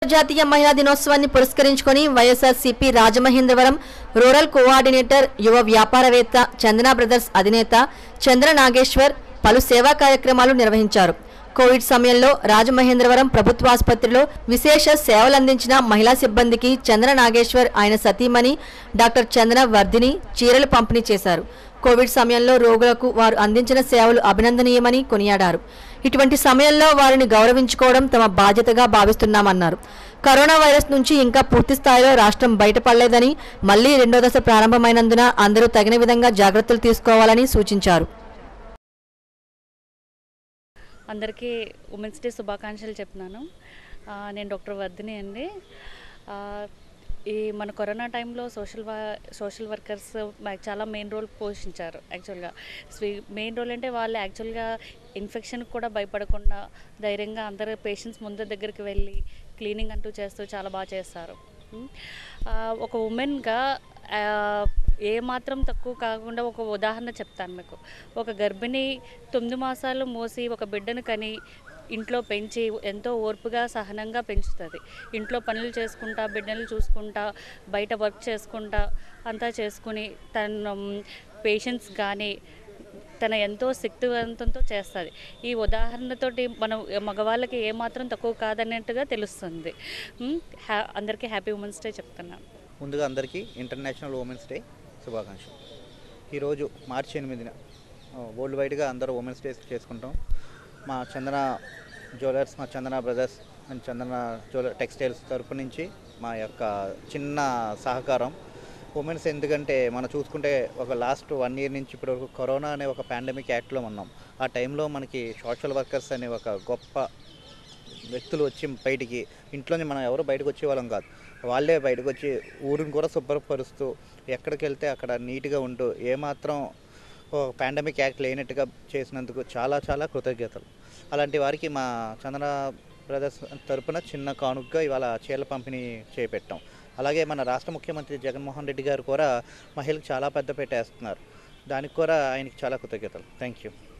జాతీయ మహిళా దినోత్సవాన్ని పురస్కరించుకొని వైఎస్ఆర్సీపీ రాజమహేంద్రవరం రూరల్ కోఆర్డినేటర్ యువ వ్యాపారవేత్త చందన బ్రదర్స్ అధినేత చంద్ర నాగేశ్వర్ పలు సేవా కార్యక్రమాలు నిర్వహించారు కోవిడ్ సమయంలో రాజమహేంద్రవరం ప్రభుత్వ ఆసుపత్రిలో విశేష సేవలు అందించిన మహిళా సిబ్బందికి చంద్ర నాగేశ్వర్ ఆయన సతీమణి డాక్టర్ చందన వర్ధిని చీరలు పంపిణీ చేశారు కోవిడ్ సమయంలో రోగులకు వారు అందించిన సేవలు అభినందనీయమని కొనియాడారు ఇటువంటి సమయంలో వారిని గౌరవించుకోవడం తమ బాధ్యతగా భావిస్తున్నామన్నారు కరోనా వైరస్ నుంచి ఇంకా పూర్తి స్థాయిలో రాష్ట్రం బయటపడలేదని మళ్లీ రెండో దశ ప్రారంభమైనందున అందరూ తగిన విధంగా జాగ్రత్తలు తీసుకోవాలని సూచించారు అందరికీ ఉమెన్స్ డే శుభాకాంక్షలు చెప్తున్నాను ఆ, నేను డాక్టర్ వర్ధిని అండి ఆ, ఈ మన కరోనా టైంలో సోషల్ వా సోషల్ వర్కర్స్ మాకు చాలా మెయిన్ రోల్ పోషించారు యాక్చువల్గా మెయిన్ రోల్ అంటే వాళ్ళు యాక్చువల్గా ఇన్ఫెక్షన్కి కూడా భయపడకుండా ధైర్యంగా అందరు పేషెంట్స్ ముందు దగ్గరికి వెళ్ళి క్లీనింగ్ అంటూ చేస్తూ చాలా బాగా చేస్తారు ఉమ్. ఆ, ఒక ఉమెన్గా ఏ మాత్రం తక్కువ కాకుండా ఒక ఉదాహరణ చెప్తాను మీకు ఒక గర్భిణి తొమ్మిది మాసాలు మోసి ఒక బిడ్డను కని ఇంట్లో పెంచి ఎంతో ఓర్పుగా సహనంగా పెంచుతుంది ఇంట్లో పనులు చేసుకుంటా బిడ్డలు చూసుకుంటా బయట వర్క్ చేసుకుంటా అంతా చేసుకుని తన పేషెంట్స్ కానీ తన ఎంతో శక్తివంతంతో చేస్తుంది ఈ ఉదాహరణతోటి మనం మగవాళ్ళకి ఏమాత్రం తక్కువ కాదన్నట్టుగా తెలుస్తుంది ఉమ్, హ్యా అందరికీ హ్యాపీ ఉమెన్స్ డే చెప్తున్నాను ముందుగా అందరికీ ఇంటర్నేషనల్ ఉమెన్స్ డే శుభాకాంక్షలు ఈరోజు మార్చి ఎనిమిదిన ఆ, వరల్డ్ వైడ్గా అందరూ ఉమెన్స్ డే చేసుకుంటాం మా చందన జ్యువెలర్స్ మా Chandana brothers and Chandana jeweller textiles తరపు నుంచి మా యొక్క చిన్న సహకారం ఉమెన్స్ ఎందుకంటే మనం చూసుకుంటే ఒక లాస్ట్ వన్ ఇయర్ నుంచి ఇప్పుడు వరకు కరోనా అనే ఒక పాండమిక్ యాక్ట్లో ఉన్నాం ఆ టైంలో మనకి సోషల్ వర్కర్స్ అనే ఒక గొప్ప వ్యక్తులు వచ్చి బయటికి ఇంట్లోనే మనం ఎవరు బయటకు వచ్చేవాళ్ళం కాదు వాళ్ళే బయటకు వచ్చి ఊరిని కూడా శుభ్రపరుస్తూ ఎక్కడికి వెళ్తే అక్కడ నీట్గా ఉంటూ ఏమాత్రం పాండమిక్ యాక్ట్ లేనట్టుగా చేసినందుకు చాలా చాలా కృతజ్ఞతలు అలాంటి వారికి మా చందన బ్రదర్స్ తరపున చిన్న కానుకగా ఇవాళ చీరల పంపిణీ చేపెట్టాం అలాగే మన రాష్ట్ర ముఖ్యమంత్రి జగన్మోహన్ రెడ్డి గారు కూడా మహిళలకు చాలా పెద్ద పెట్టేస్తున్నారు దానికి కూడా ఆయనకి చాలా కృతజ్ఞతలు థ్యాంక్ యూ